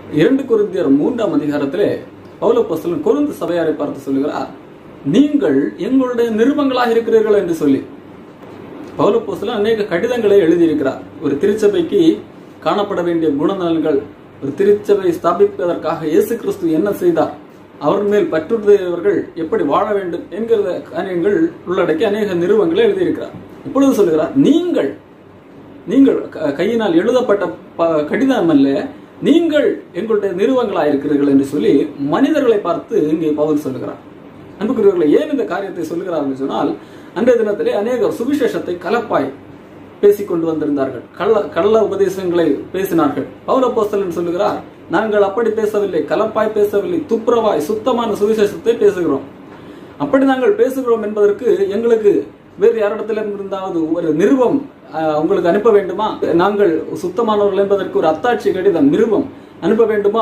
இரண்டு குருந்தியர் மூன்றாம் அதிகாரத்திலே பௌலப்போஸ்தலன் கொருந்து சபையாரை பார்த்து சொல்லுகிறார் நீங்கள் எங்களுடைய நிருபங்களாக இருக்கிறீர்கள் என்று சொல்லி பௌலப்போஸ்தலன் அநேக கடிதங்களை எழுதியிருக்கிறார் ஒரு திருச்சபைக்கு காணப்பட வேண்டிய குணநலன்கள் ஒரு திருச்சபை ஸ்தாபிப்பதற்காக இயேசு கிறிஸ்து என்ன செய்தார் அவர் மேல் பற்றுடையவர்கள் எப்படி வாழ வேண்டும் என்கிற காரியங்கள் உள்ளடக்கி அநேக நிறுவனங்களை எழுதியிருக்கிறார் இப்பொழுது சொல்லுகிறார் நீங்கள் நீங்கள் க- கையினால் எழுதப்பட்ட ப- கடிதம் அல்ல நீங்கள் எங்களுடைய நிறுவனங்களாக இருக்கிறீர்கள் என்று சொல்லி மனிதர்களை பார்த்து இங்கே பவுல் சொல்லுகிறார் அன்புக்குரியவர்களை ஏன் இந்த காரியத்தை சொல்லுகிறார் என்று சொன்னால் அன்றைய தினத்திலே அநேக சுவிசேஷத்தை கலப்பாய் பேசிக் கொண்டு வந்திருந்தார்கள் கள்ள கள்ள உபதேசங்களை பேசினார்கள் பௌலப்போஸ்தலன் சொல்லுகிறார் நாங்கள் அப்படி பேசவில்லை கலப்பாய் பேசவில்லை துப்புரவாய் சுத்தமான சுவிசேஷத்தை பேசுகிறோம் அப்படி நாங்கள் பேசுகிறோம் என்பதற்கு எங்களுக்கு வேறு யாரிடத்தில் இருந்தாவது ஒரு நிருபம் அஹ், உங்களுக்கு அனுப்ப வேண்டுமா நாங்கள் சுத்தமானவர்கள் என்பதற்கு ஒரு அத்தாட்சி கடிதம் நிருபம் அனுப்ப வேண்டுமா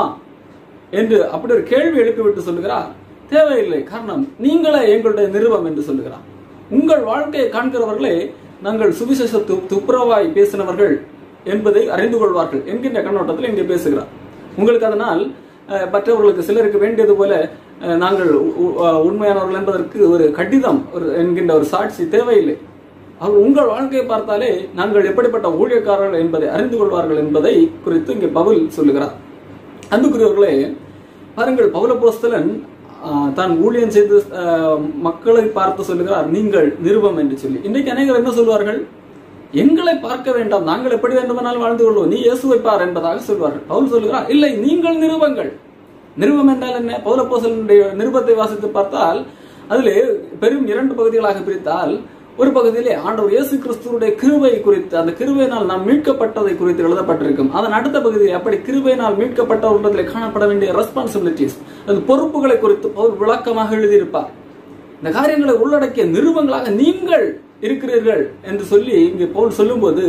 என்று அப்படி ஒரு கேள்வி எழுப்பிவிட்டு சொல்லுகிறார் தேவையில்லை காரணம் நீங்களே எங்களுடைய நிருபம் என்று சொல்லுகிறார் உங்கள் வாழ்க்கையை காண்கிறவர்களே நாங்கள் சுவிசேஷ து- துப்புரவாய் பேசினவர்கள் என்பதை அறிந்து கொள்வார்கள் என்கின்ற கண்ணோட்டத்தில் இங்கே பேசுகிறார் உங்களுக்கு அதனால் அஹ், மற்றவர்களுக்கு சிலருக்கு வேண்டியது போல அஹ், நாங்கள் உ- உ- அஹ், உண்மையானவர்கள் என்பதற்கு ஒரு கடிதம் ஒரு என்கின்ற ஒரு சாட்சி தேவையில்லை அவர் உங்கள் வாழ்க்கையை பார்த்தாலே நாங்கள் எப்படிப்பட்ட ஊழியக்காரர்கள் என்பதை அறிந்து கொள்வார்கள் என்பதை குறித்து இங்கே பவுல் சொல்லுகிறார் அன்புக்குரியவர்களே பாருங்கள் பவுலப்போஸ்தலன் ஆஹ், தான் ஊழியம் செய்து ஆஹ், மக்களை பார்த்து சொல்லுகிறார் நீங்கள் நிருபம் என்று சொல்லி இன்றைக்கு அநேகர் என்ன சொல்வார்கள் எங்களை பார்க்க வேண்டாம் நாங்கள் எப்படி வேண்டுமானால் வாழ்ந்து கொள்வோம் நீ இயேசுவை பார் என்பதாக சொல்வார்கள் பவுல் சொல்லுகிறார் இல்லை நீங்கள் நிருபங்கள் நிருபம் என்றால் என்ன பௌலப்போசலனுடைய நிருபத்தை வாசித்து பார்த்தால் அதிலே பெரும் இரண்டு பகுதிகளாக பிரித்தால் ஒரு பகுதியிலே ஆண்டவர் இயேசு கிறிஸ்துவுடைய கிருபை குறித்து அந்த கிருபையினால் நாம் மீட்கப்பட்டதை குறித்து எழுதப்பட்டிருக்கும் அதன் அடுத்த பகுதியில் அப்படி கிருபையினால் மீட்கப்பட்டவர்களிடத்தில் காணப்பட வேண்டிய ரெஸ்பான்சிபிலிட்டிஸ் அது பொறுப்புகளை குறித்து பவுல் விளக்கமாக எழுதியிருப்பார் இந்த காரியங்களை உள்ளடக்கிய நிருபங்களாக நீங்கள் இருக்கிறீர்கள் என்று சொல்லி இங்கே பவுல் சொல்லும்போது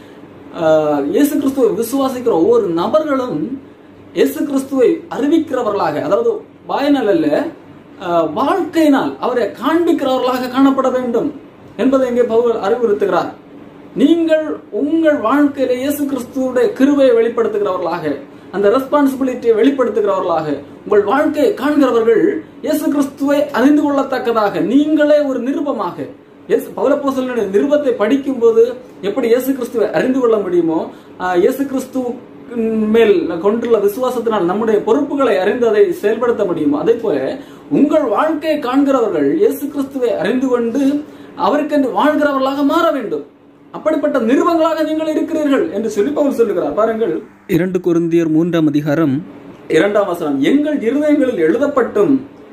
ஆஹ், இயேசு கிறிஸ்துவை விசுவாசிக்கிற ஒவ்வொரு நபர்களும் இயேசு கிறிஸ்துவை அறிவிக்கிறவர்களாக அதாவது வாயினால் அல்ல ஆஹ், வாழ்க்கையினால் அவரை காண்பிக்கிறவர்களாக காணப்பட வேண்டும் என்பதை இங்கே பவுல் அறிவுறுத்துகிறார் நீங்கள் உங்கள் வாழ்க்கையில இயேசு கிறிஸ்துவுடைய கிருபையை வெளிப்படுத்துகிறவர்களாக அந்த ரெஸ்பான்சிபிலிட்டியை வெளிப்படுத்துகிறவர்களாக உங்கள் வாழ்க்கையை காண்கிறவர்கள் இயேசு கிறிஸ்துவை அறிந்து கொள்ளத்தக்கதாக நீங்களே ஒரு நிருபமாக இயேசு பௌலப்போஸ்தலனுடைய நிருபத்தை படிக்கும்போது எப்படி இயேசு கிறிஸ்துவை அறிந்து கொள்ள முடியுமோ ஆஹ், இயேசு கிறிஸ்து மேல் கொண்டுள்ள விசுவாசத்தினால் நம்முடைய பொறுப்புகளை அறிந்து அதை செயல்படுத்த முடியுமோ அதே போல உங்கள் வாழ்க்கையை காண்கிறவர்கள் இயேசு கிறிஸ்துவை அறிந்து கொண்டு அவருக்கென்று வாழ்கிறவர்களாக மாற வேண்டும் அப்படிப்பட்ட நிருபங்களாக நீங்கள் இருக்கிறீர்கள் என்று சொல்லி பவுல் சொல்லுகிறார் பாருங்கள் இரண்டு குருந்தியர் மூன்றாம் அதிகாரம் இரண்டாம் வசனம் எங்கள் இருதயங்களில் எழுதப்பட்டும்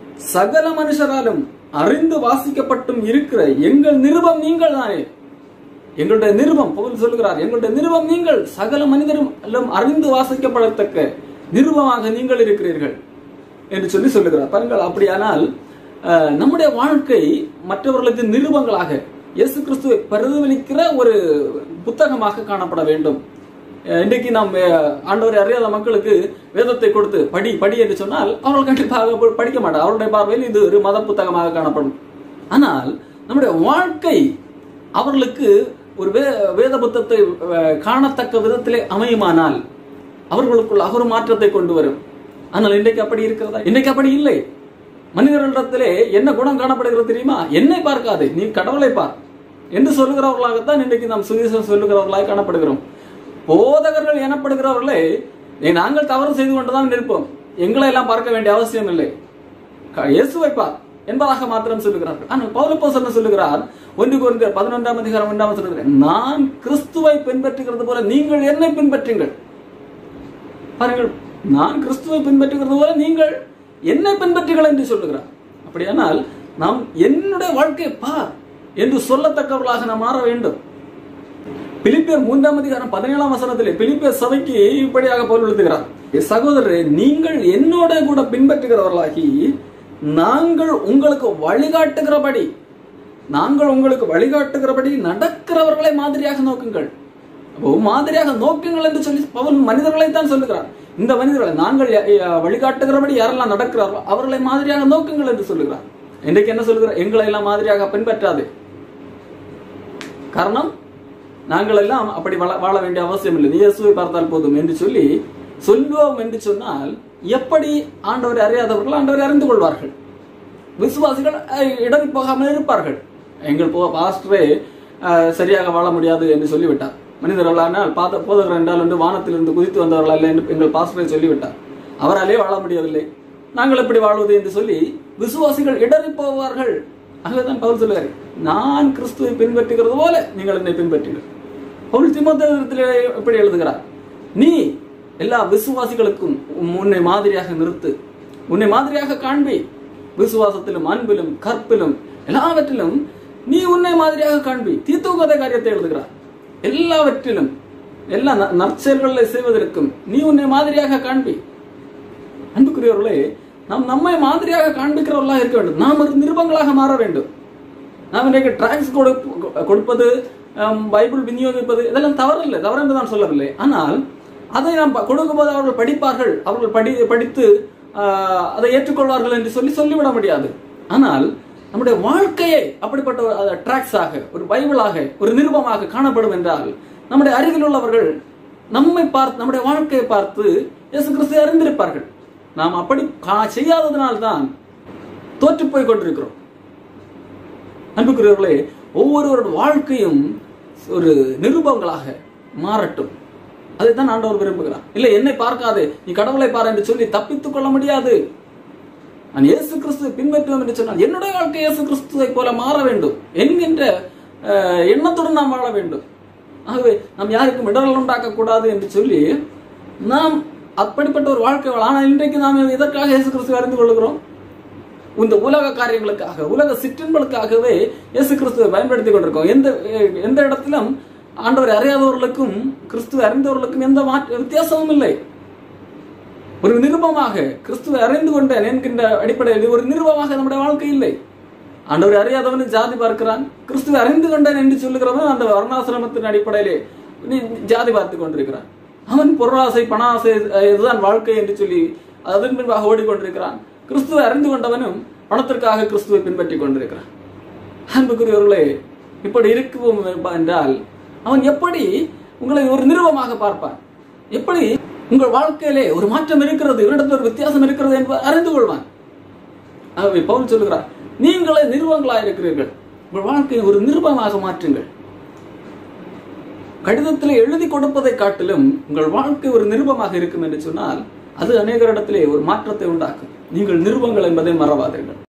சகல மனுஷராலும் அறிந்து வாசிக்கப்பட்டும் இருக்கிற எங்கள் நிருபம் நீங்கள் தானே எங்களுடைய நிருபம் பவுல் சொல்லுகிறார் எங்களுடைய நிருபம் நீங்கள் சகல மனிதரும் எல்லாம் அறிந்து வாசிக்கப்படத்தக்க நிருபமாக நீங்கள் இருக்கிறீர்கள் என்று சொல்லி சொல்லுகிறார் பாருங்கள் அப்படியானால் அஹ், நம்முடைய வாழ்க்கை மற்றவர்களுக்கு நிருபங்களாக இயேசு கிறிஸ்துவை பிரதிபலிக்கிற ஒரு புத்தகமாக காணப்பட வேண்டும் அஹ், இன்றைக்கு நாம் அஹ், ஆண்டவரை அறியாத மக்களுக்கு வேதத்தை கொடுத்து படி படி என்று சொன்னால் அவர்கள் கண்டிப்பாக ப- படிக்க மாட்டார் அவருடைய பார்வையில் இது ஒரு மத புத்தகமாக காணப்படும் ஆனால் நம்முடைய வாழ்க்கை அவர்களுக்கு ஒரு வே வேத புத்தகத்தை அஹ், காணத்தக்க விதத்திலே அமையுமானால் அவர்களுக்குள் ஒரு மாற்றத்தை கொண்டு வரும் ஆனால் இன்றைக்கு அப்படி இருக்கிறதா இன்றைக்கு அப்படி இல்லை மனிதர்களிடத்திலே என்ன குணம் காணப்படுகிறது தெரியுமா என்னை பார்க்காதே நீ கடவுளை பார் என்று சொல்லுகிறவர்களாகத்தான் இன்றைக்கு நாம் சுவிசேஷம் சொல்லுகிறவர்களாக காணப்படுகிறோம் போதகர்கள் எனப்படுகிறவர்களே "நீ நாங்கள் தவறு செய்து கொண்டுதான் நிற்போம் எங்களை எல்லாம் பார்க்க வேண்டிய அவசியம் இல்லை க- இயேசுவை பார் என்பதாக மாத்திரம் சொல்லுகிறார்கள் ஆனால் பௌலப்போசன் சொல்லுகிறார் ஒன்று குறைந்த பதினொன்றாம் அதிகாரம் ஒன்றாம் சொல்லுகிறேன் நான் கிறிஸ்துவை பின்பற்றுகிறது போல நீங்கள் என்னை பின்பற்றுங்கள் பாருங்கள் நான் கிறிஸ்துவை பின்பற்றுகிறது போல நீங்கள் என்னை பின்பற்றுங்கள் என்று சொல்லுகிறார் அப்படியானால் நாம் என்னுடைய வாழ்க்கையை பார் என்று சொல்லத்தக்கவர்களாக நாம் மாற வேண்டும் பிலிப்பியர் மூன்றாம் அதிகாரம் பதினேழாம் வசனத்திலே பிலிப்பியர் சபைக்கு இப்படியாக போல் எழுதுகிறார் "என் சகோதரரே நீங்கள் என்னோட கூட பின்பற்றுகிறவர்களாகி நாங்கள் உங்களுக்கு வழிகாட்டுகிறபடி நாங்கள் உங்களுக்கு வழிகாட்டுகிறபடி நடக்கிறவர்களை மாதிரியாக நோக்குங்கள் அப்போ மாதிரியாக நோக்குங்கள் என்று சொல்லி பவுல் மனிதர்களை தான் சொல்லுகிறார் இந்த மனிதர்களை நாங்கள் ய- ய- வழிகாட்டுகிறபடி யாரெல்லாம் நடக்கிறார்களோ அவர்களை மாதிரியாக நோக்குங்கள் என்று சொல்லுகிறார் இன்றைக்கு என்ன சொல்லுகிறார் எங்களை எல்லாம் மாதிரியாக பின்பற்றாதே காரணம் நாங்கள் எல்லாம் அப்படி வாழ வாழ வேண்டிய அவசியம் இல்லை நீ இயேசுவை பார்த்தால் போதும் என்று சொல்லி சொல்லுவோம் என்று சொன்னால் எப்படி ஆண்டவரை அறியாதவர்கள் ஆண்டவரை அறிந்து கொள்வார்கள் விசுவாசிகள் அஹ், இடறி போகாமல் இருப்பார்கள் எங்கள் போ பாஸ்டரே அஹ், சரியாக வாழ முடியாது என்று சொல்லிவிட்டார் மனிதர்களானால் பாத போதகர் என்றால் என்று வானத்திலிருந்து குதித்து வந்தவர்கள் அல்ல என்று எங்கள் பாஸ்டரை சொல்லிவிட்டார் அவராலே வாழ முடியவில்லை நாங்கள் எப்படி வாழ்வது என்று சொல்லி விசுவாசிகள் இடறி போவார்கள் ஆகவேதான் பவுல் சொல்லுவார் நான் கிறிஸ்துவை பின்பற்றுகிறது போல நீங்கள் என்னை பின்பற்றுங்கள் பவுல் திமுத்திலே எப்படி எழுதுகிறார் நீ எல்லா விசுவாசிகளுக்கும் உன்னை மாதிரியாக நிறுத்து உன்னை மாதிரியாக காண்பி விசுவாசத்திலும் அன்பிலும் கற்பிலும் எல்லாவற்றிலும் நீ உன்னை மாதிரியாக காண்பி தீத்துவகத காரியத்தை எழுதுகிறார் எல்லாவற்றிலும் எல்லா ந- நற்செயல்களை செய்வதற்கும் நீ உன்னை மாதிரியாக காண்பி அன்புக்குரியவர்களே நாம் நம்மை மாதிரியாக காண்பிக்கிறவர்களாக இருக்க வேண்டும் நாம் ஒரு நிருபங்களாக மாற வேண்டும் நாம் இன்றைக்கு டிராக்ஸ் கொடுப்பது ஹம், பைபிள் விநியோகிப்பது இதெல்லாம் தவறில்லை தவறு என்று நான் சொல்லவில்லை ஆனால் அதை நாம் ப- கொடுக்கும்போது அவர்கள் படிப்பார்கள் அவர்கள் படி படித்து ஆஹ், அதை ஏற்றுக்கொள்வார்கள் என்று சொல்லி சொல்லிவிட முடியாது ஆனால் நம்முடைய வாழ்க்கையை அப்படிப்பட்ட ஒரு ட்ராக்ஸாக ஒரு பைபிளாக ஒரு நிருபமாக காணப்படும் என்றால் நம்முடைய அருகில் உள்ளவர்கள் நம்மை பார்த்து நம்முடைய வாழ்க்கையை பார்த்து இயேசு கிறிஸ்துவை அறிந்திருப்பார்கள் நாம் அப்படி கா- செய்யாததினால்தான் தோற்று போய் கொண்டிருக்கிறோம் அன்புக்குரியவர்களே ஒவ்வொருவரோட வாழ்க்கையும் ஒரு நிருபங்களாக மாறட்டும் அதைத்தான் ஆண்டவர் விரும்புகிறார் இல்லை என்னை பார்க்காதே நீ கடவுளை பார் என்று சொல்லி தப்பித்துக் கொள்ள முடியாது நான் இயேசு கிறிஸ்துவை பின்பற்றுவோம் என்று சொன்னால் என்னுடைய வாழ்க்கை இயேசு கிறிஸ்துவை போல மாற வேண்டும் என்கின்ற அஹ், எண்ணத்துடன் நாம் வாழ வேண்டும் ஆகவே நாம் யாருக்கும் இடரல் உண்டாக்க கூடாது என்று சொல்லி நாம் அப்படிப்பட்ட ஒரு வாழ்க்கை வாழ ஆனால் இன்றைக்கு நாம் எதற்காக இயேசு கிறிஸ்துவை அறிந்து கொள்கிறோம் இந்த உலக காரியங்களுக்காக உலக சிற்றின்பங்களுக்காகவே இயேசு கிறிஸ்துவை பயன்படுத்தி கொண்டிருக்கோம் எந்த எந்த இடத்திலும் ஆண்டவரை அறியாதவர்களுக்கும் கிறிஸ்துவை அறிந்தவர்களுக்கும் எந்த மாற்ற வித்தியாசமும் இல்லை ஒரு நிருபமாக கிறிஸ்துவை அறிந்து கொண்டேன் என்கின்ற அடிப்படையில் ஒரு நிருபமாக நம்முடைய வாழ்க்கை இல்லை ஆண்டவரை அறியாதவன் ஜாதி பார்க்கிறான் கிறிஸ்துவை அறிந்து கொண்டேன் என்று சொல்லுகிறவன் அந்த வர்ணாசிரமத்தின் அடிப்படையிலே நீ ஜாதி பார்த்து கொண்டிருக்கிறான் அவன் பொருளாசை பண ஆசை அஹ், இதுதான் வாழ்க்கை என்று சொல்லி அதன் பின்பாக ஓடிக்கொண்டிருக்கிறான் கிறிஸ்துவை அறிந்து கொண்டவனும் பணத்திற்காக கிறிஸ்துவை பின்பற்றி கொண்டிருக்கிறான் அன்புக்குரியவர்களே இப்படி இருக்குவோம் என்றால் அவன் எப்படி உங்களை ஒரு நிறுவமாக பார்ப்பான் எப்படி உங்கள் வாழ்க்கையிலே ஒரு மாற்றம் இருக்கிறது இவரிடத்தில் ஒரு வித்தியாசம் இருக்கிறது என்பதை அறிந்து கொள்வான் ஆகவே பவுல் சொல்லுகிறார் நீங்களே நிறுவங்களாக இருக்கிறீர்கள் உங்கள் வாழ்க்கையை ஒரு நிருபமாக மாற்றுங்கள் கடிதத்தில் எழுதி கொடுப்பதை காட்டிலும் உங்கள் வாழ்க்கை ஒரு நிருபமாக இருக்கும் என்று சொன்னால் அது அநேகரிடத்திலே ஒரு மாற்றத்தை உண்டாக்கும் நீங்கள் நிருபங்கள் என்பதை மறவாதீர்கள்